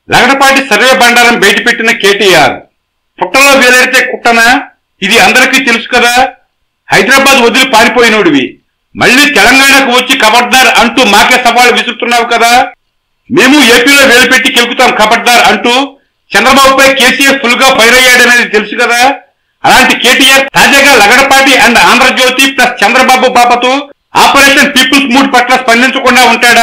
Lagadapati survey బండారం బయటపెట్టిన కేటీఆర్ పుట్టలో వేలెడితే కుట్టనా ఇది అందరికీ తెలుసు కదా హైదరాబాద్ వదిలి పారిపోయినోడివి మళ్ళీ తెలంగాణకు వచ్చి ఖబర్దార్ అంటూ మాకే సవాల్ విసురుతున్నావు కదా మేము ఏపీలో వేలుపెట్టి కెలుకుతాం ఖబర్దార్ అంటూ చంద్రబాబుపై కేసీఆర్ ఫుల్ గా ఫైర్ అయ్యాడనేది తెలుసు కదా అలాంటి కేటీఆర్ తాజాగా లగడపాటి అండ్ ఆంధ్రజ్యోతి ప్లస్ చంద్రబాబు బాబతు ఆపరేషన్ పీపుల్స్ మూడ్ పట్ల స్పందించకుండా ఉంటాడా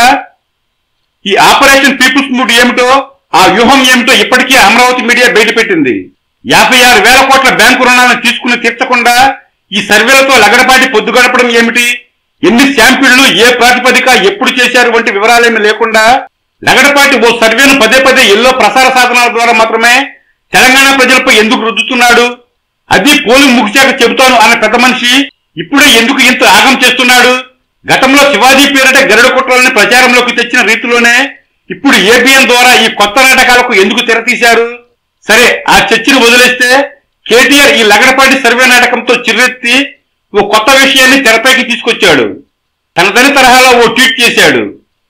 ఈ ఆపరేషన్ పీపుల్స్ మూడ్ ఏమిటో ఆ వ్యూహం ఏమిటో ఇప్పటికే అమరావతి మీడియా బయటపెట్టింది యాభై ఆరు వేల కోట్ల బ్యాంకు రుణాలను తీసుకుని తీర్చకుండా ఈ సర్వేలతో లగడపాటి పొద్దు గడపడం ఏమిటి ఎన్ని శాంపిళ్లు ఏ ప్రాతిపదిక ఎప్పుడు చేశారు వంటి వివరాలేమీ లేకుండా లగడపాటి ఓ సర్వేను పదే పదే ఎల్లో ప్రసార సాధనాల ద్వారా మాత్రమే తెలంగాణ ప్రజలపై ఎందుకు రుద్దుతున్నాడు అది పోలింగ్ ముగిశాక చెబుతాను అన్న పెద్ద మనిషి ఇప్పుడే ఎందుకు ఇంత ఆగం చేస్తున్నాడు గతంలో శివాజీ పేరిట గరుడ కుట్రల్ని ప్రచారంలోకి తెచ్చిన రీతిలోనే ఇప్పుడు ఏబిఎన్ ద్వారా ఈ కొత్త నాటకాలకు ఎందుకు తెరతీశారు సరే ఆ చర్చను వదిలేస్తే కేటీఆర్ ఈ లగడపాటి సర్వే నాటకంతో చిర్రెత్తి ఓ కొత్త విషయాన్ని తెరపైకి తీసుకొచ్చాడు తనదని తరహాలో ఓ ట్వీట్ చేశాడు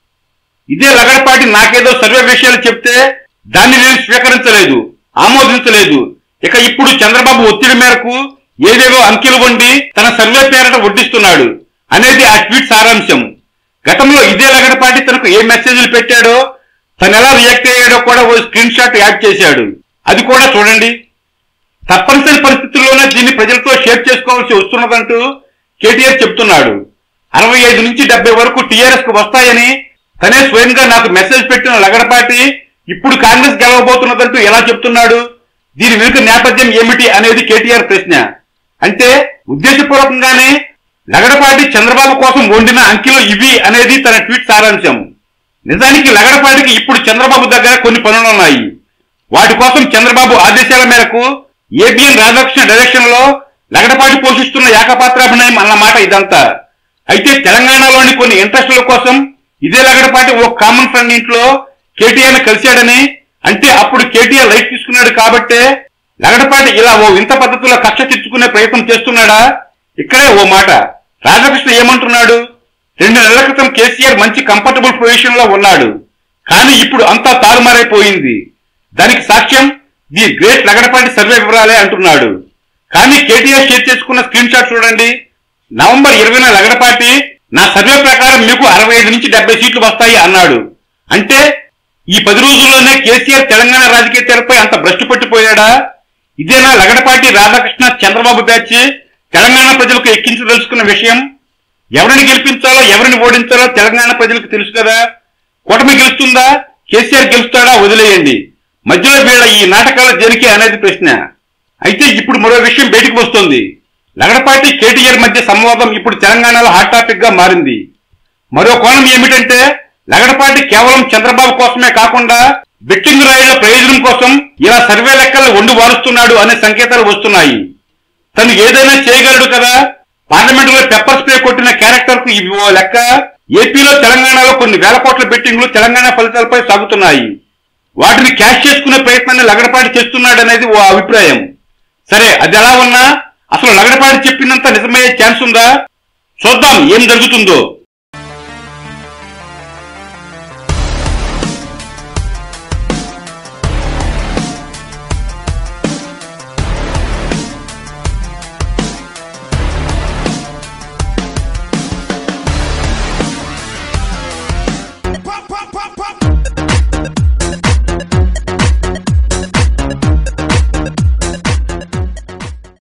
ఇదే లగడపాటి నాకేదో సర్వే విషయాలు చెప్తే దాన్ని నేను స్వీకరించలేదు ఆమోదించలేదు ఇక ఇప్పుడు చంద్రబాబు ఒత్తిడి మేరకు ఏదేదో అంకెలు వండి తన సర్వే పేరట వడ్డిస్తున్నాడు అనేది ఆ ట్వీట్ సారాంశం గతంలో ఇదే లగడపాటి తనకు ఏ మెసేజ్లు పెట్టాడో తను ఎలా రియాక్ట్ అయ్యాడో కూడా ఓ స్క్రీన్ షాట్ యాడ్ చేశాడు అది కూడా చూడండి తప్పనిసరి పరిస్థితుల్లోనే దీన్ని ప్రజలతో షేర్ చేసుకోవాల్సి వస్తున్నదంటూ కేటీఆర్ చెప్తున్నాడు అరవై ఐదు నుంచి డెబ్బై వరకు టీఆర్ఎస్ కు వస్తాయని తనే స్వయంగా నాకు మెసేజ్ పెట్టిన లగడపాటి ఇప్పుడు కాంగ్రెస్ గెలవబోతున్నదంటూ ఎలా చెప్తున్నాడు దీని వెనుక నేపథ్యం ఏమిటి అనేది కేటీఆర్ ప్రశ్న అంటే ఉద్దేశపూర్వకంగానే లగడపాటి చంద్రబాబు కోసం వండిన అంకెలు ఇవి అనేది తన ట్వీట్ సారాంశం నిజానికి లగడపాటికి ఇప్పుడు చంద్రబాబు దగ్గర కొన్ని పనులున్నాయి వాటి కోసం చంద్రబాబు ఆదేశాల మేరకు ఏబిఎన్ రాధాకృష్ణ డైరెక్షన్ లో లగడపాటి పోషిస్తున్న ఏకపాత్రాభినయం అన్నమాట ఇదంతా అయితే తెలంగాణలోని కొన్ని ఇంట్రెస్టుల కోసం ఇదే లగడపాటి ఓ కామన్ ఫ్రెండ్ ఇంట్లో కేటీఆర్ ని కలిశాడని అంటే అప్పుడు కేటీఆర్ లైట్ తీసుకున్నాడు కాబట్టే లగడపాటి ఇలా ఓ వింత పద్ధతిలో కక్ష తెచ్చుకునే ప్రయత్నం చేస్తున్నాడా ఇక్కడే ఓ మాట రాధాకృష్ణ ఏమంటున్నాడు రెండు నెలల క్రితం కేసీఆర్ మంచి కంఫర్టబుల్ పొజిషన్ లో ఉన్నాడు కానీ ఇప్పుడు అంతా తారుమారైపోయింది దానికి సాక్ష్యం ది గ్రేట్ లగడపాటి సర్వే వివరాలే అంటున్నాడు కానీ కేటీఆర్ షేర్ చేసుకున్న స్క్రీన్ షాట్ చూడండి నవంబర్ ఇరవైన లగడపాటి నా సర్వే ప్రకారం మీకు అరవై ఐదు నుంచి డెబ్బై సీట్లు వస్తాయి అన్నాడు అంటే ఈ పది రోజుల్లోనే కేసీఆర్ తెలంగాణ రాజకీయ తెరపై అంత భ్రష్టు పట్టిపోయాడా ఇదేనా లగడపాటి రాధాకృష్ణ చంద్రబాబు బ్యాచ్ తెలంగాణ ప్రజలకు ఎక్కించదలుచుకున్న విషయం ఎవరిని గెలిపించాలో ఎవరిని ఓడించాలో తెలంగాణ ప్రజలకు తెలుసు కదా కూటమి గెలుస్తుందా కేసీఆర్ గెలుస్తాడా వదిలేయండి మధ్యలో వీళ్ళ ఈ నాటకాల దేనికి అనేది ప్రశ్న అయితే ఇప్పుడు మరో విషయం బయటకు వస్తోంది లగడపాటి కేటీఆర్ మధ్య సంవాదం ఇప్పుడు తెలంగాణలో హాట్ టాపిక్ గా మారింది మరో కోణం ఏమిటంటే లగడపాటి కేవలం చంద్రబాబు కోసమే కాకుండా బెట్టింగ్ రాయుల ప్రయోజనం కోసం ఇలా సర్వే లెక్కలు వండి వారుస్తున్నాడు అనే సంకేతాలు వస్తున్నాయి తను ఏదైనా చేయగలడు కదా పార్లమెంట్ లో పెప్పర్ స్ప్రే కొట్టిన క్యారెక్టర్ కు ఇవి ఓ లెక్క ఏపీలో తెలంగాణలో కొన్ని వేల కోట్ల బెట్టింగ్లు తెలంగాణ ఫలితాలపై సాగుతున్నాయి వాటిని క్యాష్ చేసుకునే ప్రయత్నాన్ని లగడపాటి చేస్తున్నాడనేది ఓ అభిప్రాయం సరే అది ఎలా ఉన్నా అసలు లగడపాటి చెప్పినంత నిజమయ్యే ఛాన్స్ ఉందా చూద్దాం ఏం జరుగుతుందో